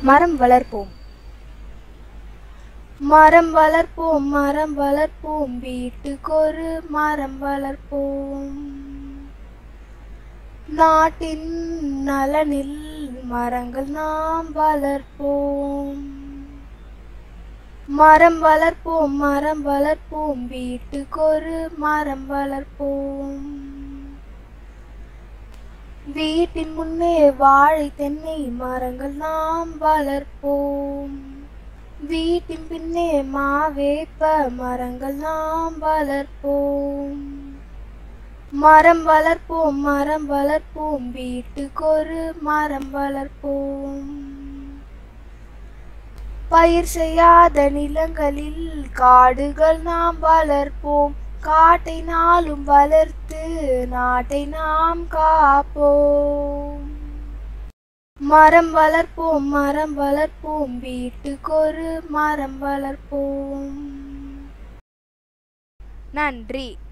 மரம் வளர்ப்போம் மரம் வளர்ப்போம் மரம் வளர்ப்போம் வீட்டுக்கொரு மரம் வளர்ப்போம் நாட்டின் நலனில் மரங்கள் நாம் வளர்ப்போம் மரம் வளர்ப்போம் மரம் வளர்ப்போம் வீட்டுக்கொரு மரம் வளர்ப்போம் வீட்டின் முன்னே வாழை தென்னை மரங்கள் நாம் வளர்ப்போம் வீட்டின் பின்னே மாவேப்ப மரங்கள் நாம் வளர்ப்போம் மரம் வளர்ப்போம் மரம் வளர்ப்போம் வீட்டுக்கொரு மரம் வளர்ப்போம் பயிர் செய்யாத நிலங்களில் காடுகள் நாம் வளர்ப்போம் காட்டை நாளும் வளர்த்து நாட்டை நாம் காப்போம் மரம் வளர்ப்போம் மரம் வளர்ப்போம் வீட்டுக்கொரு மரம் வளர்ப்போம் நன்றி